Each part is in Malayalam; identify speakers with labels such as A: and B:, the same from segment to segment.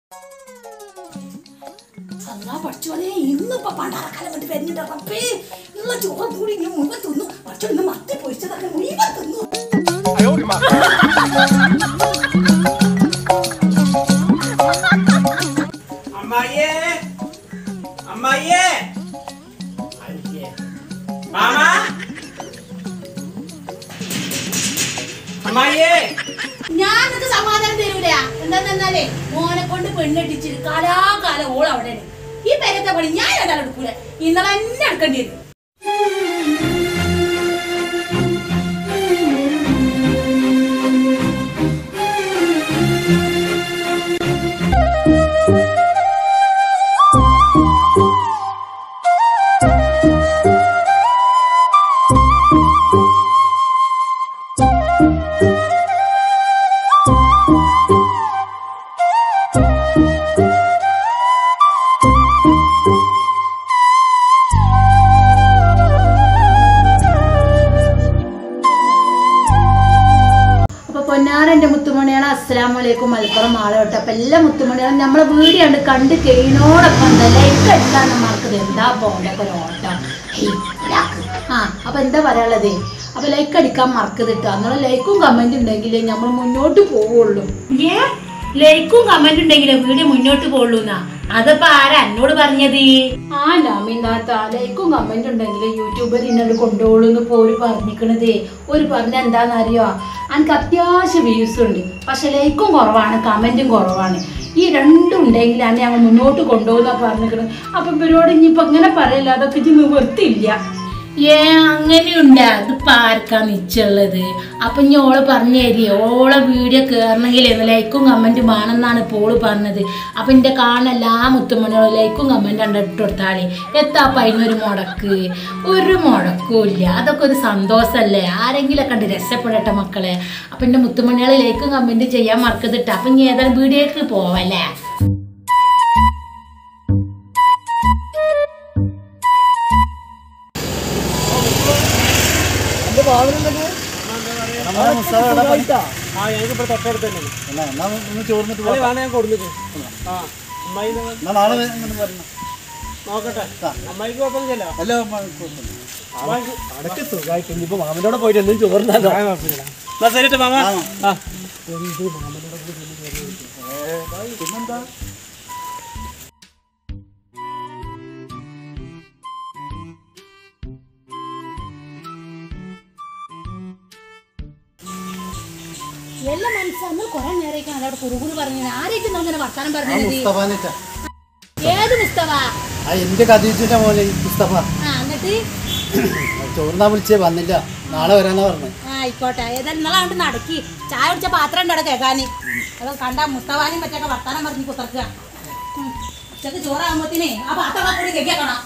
A: അല്ലാ പഠിച്ചോനെ ഇന്നിപ്പോ പണ്ടാറക്കാലം കൊണ്ട് വരുന്നുണ്ട് റബ്ബേ ഉള്ള ചോറ് കൂടി ഇനി മുഴുവൻ തിന്നു പഠിച്ചോ ഇന്ന് മത്തി പൊരിച്ചതൊക്കെ മുഴുവൻ തിന്നു
B: അമ്മായിയേ അമ്മായിയേ മാമ അമ്മായിയേ
A: ഞാനത് സമാധാനം തരൂല എന്താന്നാലേ മോനെ കൊണ്ട് പെണ്ണെട്ടിച്ചിട്ട് കാലാകാലം ഓൾ അവിടെ ഈ പേരത്തെ പണി ഞാൻ ഏതായാലും എടുക്കൂല ഇന്നലെ എന്നെ എടുക്കേണ്ടി വരും
C: അപ്പൊ പൊന്നാരന്റെ മുത്തുമണിയാണ് അസ്സലാമലൈക്കും മലപ്പുറം ആളോട്ടെ അപ്പൊ എല്ലാ മുത്തുമണികളും നമ്മളെ വീഡിയോ ഉണ്ട് കണ്ട് കഴിയണോടൊപ്പം ലൈക്ക് അടിക്കാൻ നമ്മൾക്ക് എന്താ പോകേണ്ട ഒരു ഓട്ടം ഹേയ്, ഇതാക്ക്. ആ അപ്പൊ എന്താ പറയാനുള്ളത് അപ്പൊ ലൈക്ക് അടിക്കാൻ മറക്കതിട്ടോ അന്നേരം ലൈക്കും കമന്റ് ഉണ്ടെങ്കിലേ നമ്മൾ മുന്നോട്ട് പോവുള്ളൂ
A: ഏ ലൈക്കും കമന്റ് ഉണ്ടെങ്കിലേ വീഡിയോ മുന്നോട്ട് പോകുള്ളൂന്നാ അതപ്പോ ആരാ എന്നോട് പറഞ്ഞത്
C: ആ നമിനാത്ത ലൈക്കും കമന്റ് ഉണ്ടെങ്കിൽ യൂട്യൂബർ ഇന്നോട് കൊണ്ടുപോകുള്ളൂ എന്ന് പോര് പറഞ്ഞിക്കണതേ ഒരു പറഞ്ഞ എന്താണെന്നറിയോ എനിക്ക് അത്യാവശ്യം വ്യൂസ് ഉണ്ട് പക്ഷെ ലൈക്കും കുറവാണ് കമന്റും കുറവാണ് ഈ രണ്ടും ഉണ്ടെങ്കിലാണ് ഞങ്ങൾ മുന്നോട്ട് കൊണ്ടുപോകുന്ന പറഞ്ഞിരിക്കുന്നത് അപ്പം ഇവരോട് ഇനിയിപ്പോൾ ഇങ്ങനെ പറയില്ല അതൊക്കെ ഇനി നിവൃത്തിയില്ല
A: ഏ അങ്ങനെയുണ്ട് അതിപ്പോ ആർക്കാ നിച്ചുള്ളത് അപ്പൊ ഇനി ഓള് പറഞ്ഞു തരിക ഓളെ വീഡിയോ കയറണമെങ്കിൽ ലൈക്കും കമന്റും വേണമെന്നാണ് പോള് പറഞ്ഞത് അപ്പൊ എന്റെ കാണുന്ന എല്ലാ മുത്തുമണികളും ലൈക്കും കമന്റ് ഉണ്ട് ഇട്ട് കൊടുത്താളി എത്താപ്പ അതിനൊരു മുടക്ക് ഒരു മുടക്കും ഇല്ല അതൊക്കെ ഒരു സന്തോഷമല്ലേ ആരെങ്കിലും കണ്ട് രക്ഷപ്പെടട്ടെ മക്കളെ അപ്പൊ എന്റെ മുത്തുമണികൾ ലൈക്കും കമന്റ് ചെയ്യാൻ മറക്കത്തിട്ട് അപ്പൊ ഇനി ഏതായാലും വീഡിയോക്ക് പോവല്ലേ
B: ആ ഞങ്ങൾക്ക് ഇവിടെ തൊട്ടടുത്ത് തന്നെ അല്ലേ വേണം ഞാൻ കൊടുത്തിട്ട് ആ അമ്മായി നോക്കട്ടെ അമ്മായിക്ക് കുഴപ്പമൊന്നുമില്ലല്ലോ അടക്ക് സുഖമായിട്ട് ഇനിയിപ്പോ മാമനോടെ പോയിട്ട് എന്തും ചോറിനാലോ എന്നാ ശരിട്ട് മാമ ആ
A: എല്ലാ മനസ്സാന്ന് കുറെ നേരേക്കാണ് അവിടെ കുറുകുറു പറഞ്ഞത് ആരേക്കും അങ്ങനെ വർത്താനം പറഞ്ഞത് ഏത് മുസ്തഫ
D: ആ എന്റെ കഥീച്ചിന്റെ മോനെ മുസ്തഫ
A: ആ എന്നിട്ട്
D: ചോറിനാ വിളിച്ചേ വന്നില്ല നാളെ വരാനാ പറഞ്ഞു
A: ആ ആയിക്കോട്ടെ ഏതായാലും നിങ്ങളെ അങ്ങോട്ട് നടക്കി ചായ കുടിച്ച പാത്രം ഉണ്ട് അവിടെ കേൾക്കാന് അത് കണ്ട മുസ്തഫാനും മറ്റൊക്കെ വർത്താനം പറഞ്ഞ് കുത്തർക്കുക ഉം. ഉച്ചക്ക് ചോറാകുമ്പോത്തിനെ ആ പാത്രം കൂടി കേൾക്കണം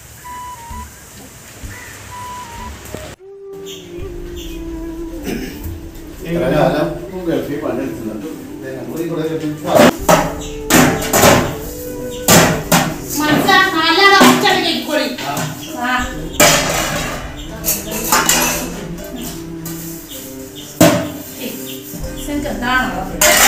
A: മനസ്സിലാ നല്ലതാ ഉച്ചക്ക് കേൾക്കോളി ആ എനിക്ക് എന്താണോ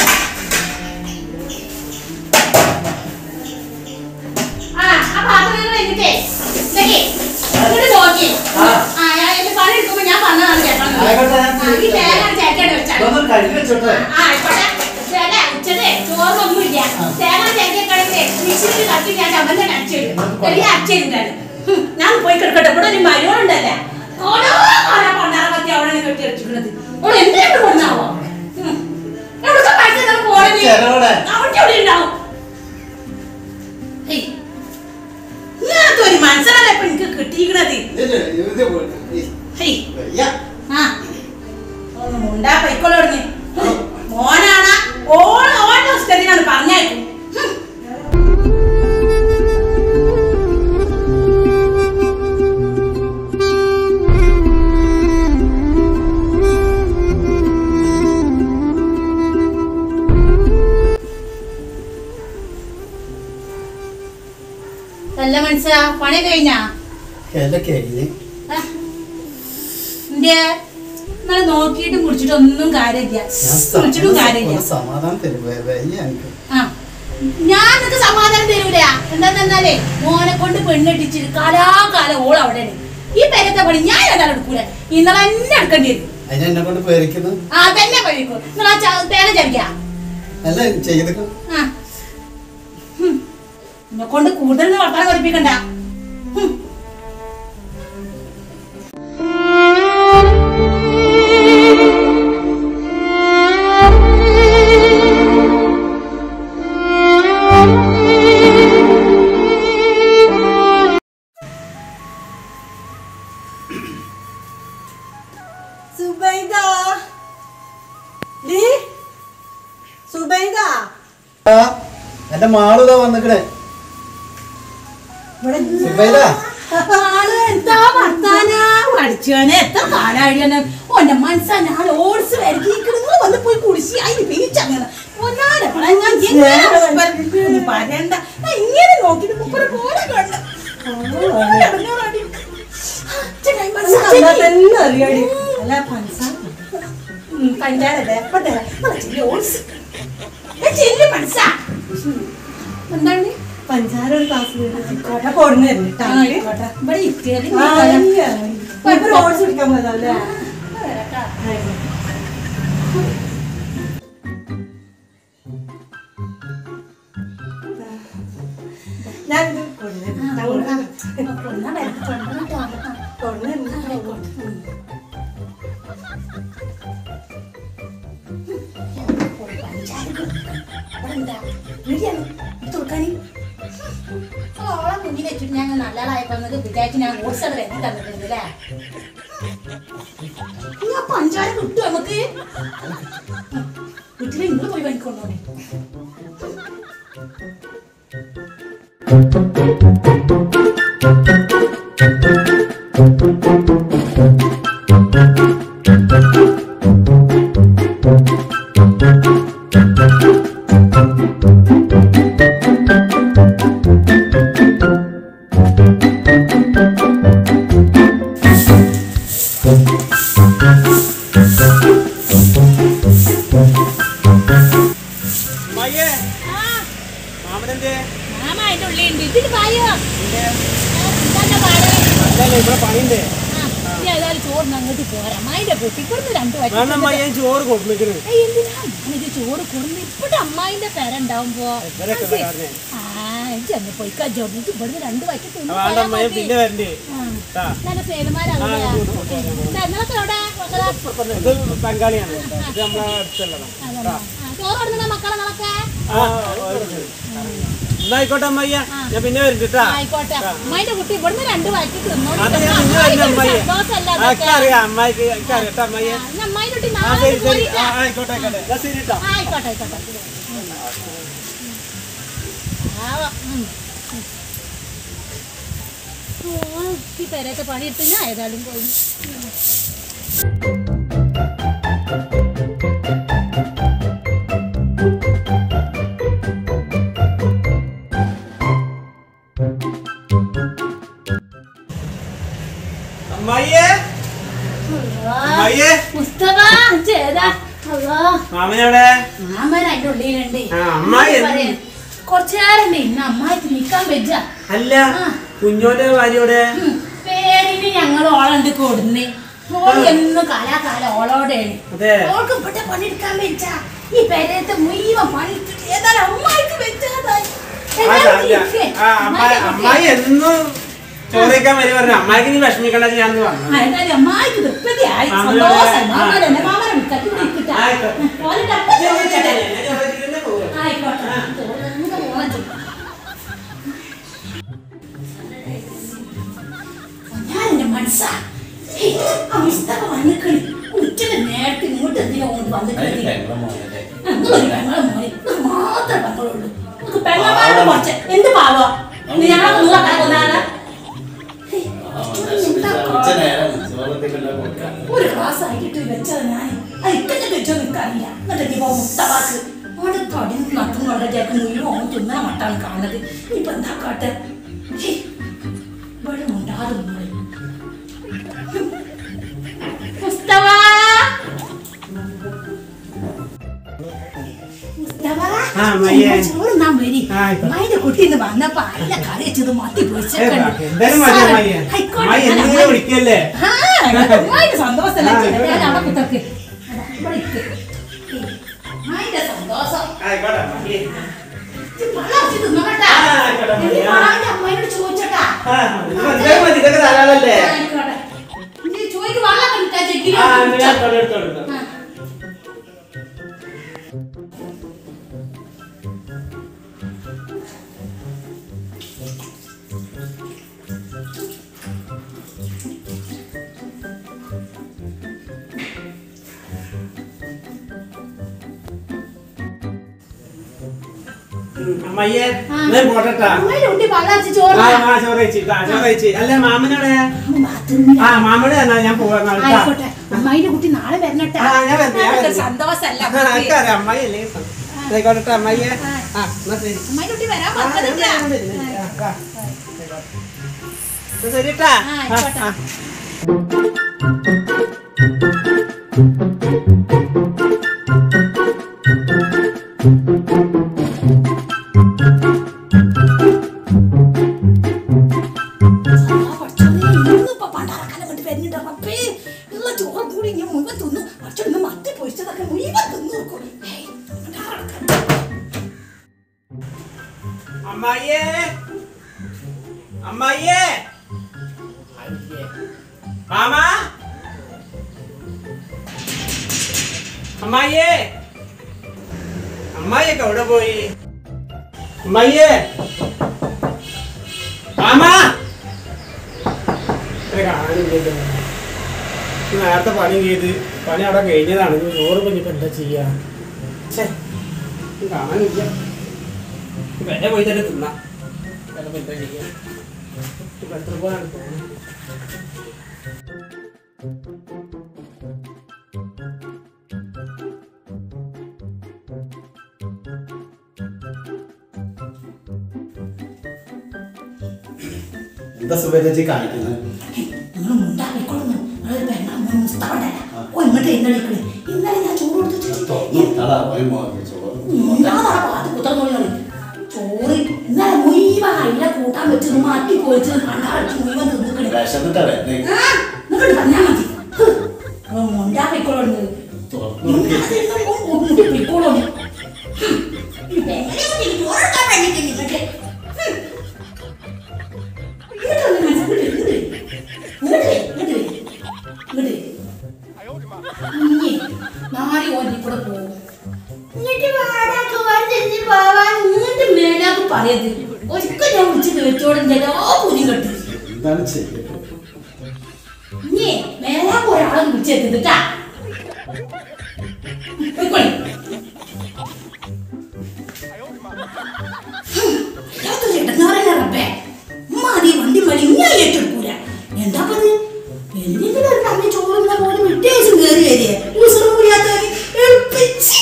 A: ആ ആ പാത്രം കഴിഞ്ഞിട്ടേ ഇതൊക്കെ ഇങ്ങോട്ട് നോക്കി ആ ഞാൻ എന്റെ പണി എടുക്കുമ്പോ ഞാൻ പറഞ്ഞതാണ് കേട്ടോ
D: ആയിക്കോട്ടെ, ഞാൻ
A: ആ, ഈ തേങ്ങ ചേക്കേണ്ട വെച്ചാൽ
D: കഴുകി വെച്ചോട്ടെ
A: ആ ആയിക്കോട്ടെ ചേട്ടാ ഉച്ചതേ ചോറൊന്നുമില്ല തേങ്ങ ചേക്കേക്കണേ മിക്സിയിൽ കത്തി ഞാൻ ചമ്മന്തി അടിച്ചിടും വലിയ അടിച്ചിരുന്നാണ് ഞാൻ പോയി കിടക്കട്ടെ ഇവിടെ ഒരു മരുവുണ്ടല്ലേ ഓരോ ഓരോ കൊണ്ടാറ പറ്റി അവിടെ കെട്ടി അടിച്ചിരിക്കുന്നത് ഓള് എന്തിനാണ് കൊണ്ടാവോ എവിടുത്തെ പൈസ നമുക്ക് ഓടനെ
D: ചെലവിടെ.
A: അവിടെ എവിടെ ഉണ്ടാവും ഹേയ്, ഇങ്ങനത്തെ ഒരു മനസ്സിലല്ലേ ഇപ്പൊ എനിക്ക് കിട്ടിയിരിക്കണത് ഹേയ് ആ ഒന്ന് മുണ്ടാ പൈക്കോളോടുന്ന് മോനാണ് ഓൺ ഓൺ പുസ്തകത്തിനാണ് പറഞ്ഞേക്കും ഹും. നല്ല മനസ്സാ പണി കഴിഞ്ഞാ
D: എല്ലാം കഴിഞ്ഞ്
A: എന്റെ നിങ്ങളെ നോക്കിയിട്ട് കുടിച്ചിട്ട് ഒന്നും കാര്യമില്ല
D: ഞാൻ
A: കുടിച്ചിട്ടും കാര്യമില്ല
D: സ- സമാധാനം തരും വയ്യ എനിക്ക്
A: ആ ഞാനത് സമാധാനം തരൂല എന്താന്നാലേ മോനെ കൊണ്ട് പെണ്ണെട്ടിച്ചിട്ട് കാലാകാലം ഓൾ അവിടെ ഈ പെരത്തെ പണി ഞാൻ ഏതായാലും എടുക്കൂല ഇന്നലെ എന്നെ എടുക്കേണ്ടി വരും
D: അതിനെ എന്നെ കൊണ്ട് പേരിക്കുന്നു
A: ആ തന്നെ പഴിക്കും നിങ്ങൾ ആ ച- തേങ്ങ ചരിക്കാം
D: അല്ല ചെയ്തൊക്കെ
A: ആ ഹും. എന്നെ കൊണ്ട് കൂടുതൽ വർത്തമാനം പഠിപ്പിക്കണ്ട ഹും.
E: സുബൈദ ലീ സുബൈദ
D: ആ എന്റെ മാളുതാ വന്നിക്കണേ
E: ഇവിടെ
D: സുബൈദ
A: ആള് എന്താ വർത്താനാ പഠിച്ചോനെ എത്ര കാലാഴിയാണ് ഓന്റെ മനസ്സാ ഞാൻ ഓടിച്ച് വരക്കിക്കണ് വന്ന് പോയി കുടിച്ച് അതിന് പിരിച്ചങ്ങനെ ഒന്നാലെ ഞാൻ എങ്ങനെ ഒന്ന് പറയണ്ട ഞാൻ ഇങ്ങനെ നോക്കിട്ട് മുപ്പത് പോലെ കണ്ട
E: കണ്ടാ തന്നെ അറിയാടി അല്ല പഞ്ചസാര
A: പഞ്ചാരല്ലേ പോട്ടെ ഓടിച്ച് മനസ്സാ എന്താണ്
E: പഞ്ചാര ഒരു ക്ലാസ് കോട്ട കൊടുന്നു
A: ആയിക്കോട്ടെ ഇവിടെ ഇത്തിരി
E: ഓടിച്ചു കുടിക്കാൻ പോയതല്ലേ ഞാൻ
A: ഓളെ കുഞ്ഞിനെ വെച്ചിട്ട് ഞാൻ നല്ല ആളായപ്പോ വിചാരിച്ച് ഞാൻ ഓടിച്ചത് വരുത്തി തന്നിട്ടുണ്ട് അല്ലേ ഞാൻ പഞ്ചാര കിട്ടും നമുക്ക് വീട്ടിൽ ഇന്ന് പോയി വാങ്ങിക്കൊണ്ടോണേ
B: അമ്മായിയേ മാമനെന്തേ
A: മാമ അതിന്റെ ഉള്ളിലുണ്ട് ഇതിന് പായോ എന്താ പാട്
B: അതല്ലേ ഇവിടെ പണിയുണ്ടേ
A: ആ, ഇനി ഏതായാലും ചോറിന് അങ്ങോട്ട് പോരാം അമ്മായിന്റെ പൊട്ടി ഇവിടുന്ന് രണ്ടു വരി
B: കാരണം അമ്മായി ഞാൻ ചോറ് കൊടുക്കുന്നത്
A: ഏയ്, എന്തിനാ ഞാനിത് ചോറ് കൊടുന്ന് ഇപ്പഴും അമ്മായിന്റെ പേര ഉണ്ടാവുമ്പോ
B: ഇവരൊക്കെ ഉള്ള കാരണേ.
A: ആ ചെന്ന് പോയി കജോർന്നിട്ട് ഇവിടുന്ന് രണ്ട് വയ്ക്ക് തിന്ന്
B: വേണ്ട
A: പോയാ
B: അമ്മായി
A: മതി.
B: പിന്നെ വരണ്ടേ
A: ആ.
B: ആ
A: നല്ല സേലന്മാരാവില്ല
B: ആ, ഇങ്ങോട്ട് പോരാം,
A: നിങ്ങളൊക്കെ എവിടെ മക്കളെ
B: ഇത് ബംഗാളിയാണ് ഇത് നമ്മളെ അടുത്തുള്ളതാണ്
A: അതല്ല. ആ, ചോറ് കൊടുക്കുന്ന മക്കളെ നിങ്ങളൊക്കെ
B: ആ എന്നായിക്കോട്ടെ അമ്മയ്യ ഞാൻ പിന്നെ വരും കേട്ടാ
A: ആയിക്കോട്ടെ അമ്മായിന്റെ കുട്ടി ഇവിടുന്ന് രണ്ട് വയ്ക്ക് തിന്നോണ്ട്
B: അത്
A: ചെന്ന്
B: ഞാൻ പിന്നെ വരും
A: അമ്മായിക്ക് ഒരു
B: അമ്മയ്യ
A: സന്തോഷമല്ല
B: ആ
A: അതൊക്കെ.
B: അറിയാം അമ്മായിക്ക് എനിക്ക് അറിയാം കേട്ടോ അമ്മയ്യ
A: ആ, ഇന്ന് അമ്മായിന്റെ കുട്ടി
B: ആ
A: നാളെ
B: ശരി ശരി
A: പോരില്ല.
B: ആ ആയിക്കോട്ടെ ആയിക്കോട്ടെ എന്നാ ശരി കേട്ടോ
A: ആയിക്കോട്ടെ ആയിക്കോട്ടെ ആ, ഉം. ഓ, ഈ പെരത്തെ പണിയെടുത്ത് ഞാൻ ഏതായാലും പോയി
B: അമ്മായിയേ അമ്മായിയേ
A: മുസ്തഫ ചേതാ അല്ലോ
B: മാമനെവിടെ
A: മാമൻ അതിന്റെ ഉള്ളിലുണ്ട്
B: ആ, അമ്മായി എന്ത്?
A: പറയാ, കുറച്ച് നേരം ഇന്ന് അമ്മായിക്ക് നിക്കാൻ വെച്ച
B: അല്ല കുഞ്ഞോന്റെ ഭാര്യയോടെ
A: പേരിന് ഞങ്ങൾ ഓളുണ്ട് കൊടുന്ന് ഓൾ എന്നും കാലാകാലം ഓളോടെയാണ്
B: അതെ
A: ഓൾക്ക് ഇവിടെ പണിയെടുക്കാൻ വെച്ച ഈ പെരയത്തെ മുഴുവൻ പണിയെടുത്തിട്ട് ഏതായാലും അമ്മായിക്ക് വെച്ചതായി
B: ആ, അല്ല. ആ, അമ്മായി അമ്മായി എന്നും ചോദിക്കാൻ വരി പറഞ്ഞു അമ്മായിക്ക് നീ വിഷമിക്കണ്ട ഞാൻ പറഞ്ഞു
A: ഏതായാലും അമ്മായിക്ക് തൃപ്തിയായി
B: മാമനെ
A: സന്തോഷം
B: ആ.
A: മാമൻ എന്നെ മാമനെ വിളിക്കട്ടെ വിളിക്കട്ടെ
B: ആയിക്കോട്ടെ.
A: ഓലിന്റെ അപ്പം ചോദിക്കട്ടെ ആയിക്കോട്ടെ ചോദിച്ചിട്ട് പോകാൻ ചുമ്മാ. ഞാൻ എന്റെ മനസ്സാ ഏയ്, ആ മുസ്തഫ വന്നിക്കണ് ഉച്ചക്ക് നേരത്തെ ഇങ്ങോട്ട് എന്തിനാ കൊണ്ട് വന്നിക്കണത് നിങ്ങളൊരു പെങ്ങളെ മോനെ ഇത് മാത്രമേ പെങ്ങളുള്ളൂ നിങ്ങൾക്ക് പെങ്ങളമാരുടെ കുറച്ച് എന്ത് പാവോ ഇത് ഞങ്ങളെ നിങ്ങളെ കൊന്നാണ് ഒരു ക്ലാസ് ആയിട്ട് വെച്ചത് ഞാൻ അത് ഇക്കത്തെ വെച്ചോ നിൽക്കാറില്ല എന്നിട്ട് ഇപ്പൊ മുത്തവാക്ക് അവിടെ തടി നട്ടും കൊണ്ട ചേക്ക് മുഴുവൻ ഓൻ തിന്നണ മട്ടാണ് കാണുന്നത് ഇപ്പൊ എന്താ കാട്ടെ ഹേ, ഇവിടെ ഉണ്ടാതെ മോളെ മുസ്തഫ മുസ്തഫ
B: ആ, അമ്മയ്യേ.
A: ചോറ് നാൻ വരി
B: ആയിക്കോട്ടെ.
E: അമ്മായിന്റെ കുട്ടി ഇന്ന് വന്നപ്പോ അല്ല കറി വെച്ചത് മത്തി
B: ഏ, എന്തായാലും മതി അമ്മായി അമ്മായി എന്തെങ്കിലും വിളിക്കല്ലേ
E: അമ്മായിന്റെ സന്തോഷമല്ല
B: ആ,
E: ചേട്ടാ.
B: ആയിക്കോട്ടെ.
E: അവിടെ കുത്തർക്ക് ഇവിടെ ഇരിക്ക്. അമ്മായിന്റെ സന്തോഷം
B: ആയിക്കോട്ടെ അമ്മായി.
E: ഇത് വെള്ളം ഒഴിച്ച് തിന്നോട്ടാ.
B: ആ, ആയിക്കോട്ടെ,
E: ഇത്
B: അമ്മായി. ആ.
E: വാങ്ങിയ അമ്മായിനോട് ചോദിച്ചോട്ടാ
B: ആ, ഇത് എന്തായാലും മതി ഇതൊക്കെ ധാരാളല്ലേ
E: ആയിക്കോട്ടെ. ഇത് ചോദിക്ക് വെള്ളം കിട്ടാ ചെക്കില്
B: ആ ഞാൻ എടുത്തോളൂ, എടുത്തോളൂ, എടുത്തോളൂ. ഉം, അമ്മയ്യേ ഞാൻ പോട്ടെട്ടാ
E: അമ്മായിന്റെ കുട്ടി വെള്ളം ഒഴിച്ച്
B: ആ
E: ചോറ്
B: ആ ചോറ് കഴിച്ച് ആ, ചോറ് കഴിച്ച് അല്ല മാമനോടെ
E: ബാത്റൂമിൽ
B: ആ മാമനോട് എന്നാ ഞാൻ പോവാ നാളെ ട്ടാ.
E: ആയിക്കോട്ടെ അമ്മായിന്റെ കുട്ടി നാളെ വരണട്ടെ
B: ആ, ഞാൻ വരാം, ഞാൻ വരാം.
E: സന്തോഷല്ല
B: ആ, എനിക്കറിയാം അമ്മായി അല്ലേ ആയിക്കോട്ടെ അമ്മായിയെ ആ എന്നാ ശരി
E: അമ്മായിന്റെ കുട്ടി വരാൻ
B: ആ, ഞാൻ
E: പറ്റില്ല
B: വരാം, വരാം. ആ, ആ. ആയിക്കോട്ടെ. എന്നാ ശരിട്ടാ
E: ആ,
B: ആ,
E: ആയിക്കോട്ടെ.
B: ആ. അമ്മായിയെ അമ്മായിയെ മാമ അമ്മായിയെ അമ്മായിയൊക്കെ എവിടെ പോയി അമ്മായിയെ മാമ ഇത് കാണാനില്ലല്ലോ. ഇത് നേരത്തെ പണി ചെയ്ത് പണി അവിടെ കഴിഞ്ഞതാണ് ഇത് ചോറ് പണിപ്പോ എന്താ ചെയ്യാ ഛേ, ഇത് കാണാനില്ല വില പോയി തന്നെ തിന്നാം വില പോയി എന്താ ചെയ്യാ ഇപ്പൊ എത്ര പോയാണ് തോന്നുന്നു
D: എന്താ സുബേജി കാണിക്കുന്നത്
E: ഇന്നലെ ഞാൻ ചോറ് കൊടുത്തിട്ട്
D: അതാ പറയുമ്പോ ചോറ്
E: ചോറ് ഇന്നലെ മുഴുവൻ അയില കൂട്ടാൻ വെച്ചത് മാറ്റി പോയിച്ചത് കണ്ടാഴ്ച മുഴുവൻ തിന്നിക്കണേ
D: വിശന്നിട്ടാ വരുന്നേ
E: നിങ്ങൾ പറഞ്ഞാൽ മതി മുണ്ടാ പൊയ്ക്കോളൂ മുണ്ടി പൊയ്ക്കോളൂ നാല് ഓന്റി കൂടെ പോകും ഇങ്ങോട്ട് വാടാ ചോറ് തിന്ന് പോവാൻ ഇങ്ങോട്ട് മേലാക്ക് പറയത് ഒരിക്കൽ ഞാൻ വിളിച്ച് കേട്ടോടെ എല്ലാ പൂരി കെട്ടി
D: എന്താണ് ചെയ്യേണ്ടത്
E: ഇനി മേലാക്ക് ഒരാളെ വിളിച്ചെത്തിട്ടാ പോയിക്കോളി ഇല്ലാത്തൊരു ഇടങ്ങാറല്ലേ റബ്ബേ ഉമ്മാതി വണ്ടി മണി ഇങ്ങനെ ഏറ്റെടുക്കൂല എന്താ പത് എന്തെങ്കിലും ഒരു കമ്മി ചോറുന്ന പോലും വിട്ടേശം കയറി വരിക ഉസുറും കൂടിയാത്തവര് എളുപ്പിച്ച്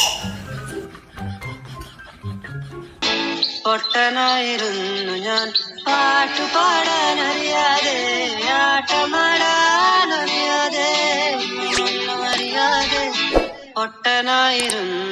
F: പൊട്ടനായിരുന്നു ഞാൻ പാട്ടുപാടാനറിയാതെ ആട്ടമാടാനറിയാതെ ഒന്നും അറിയാതെ പൊട്ടനായിരുന്നു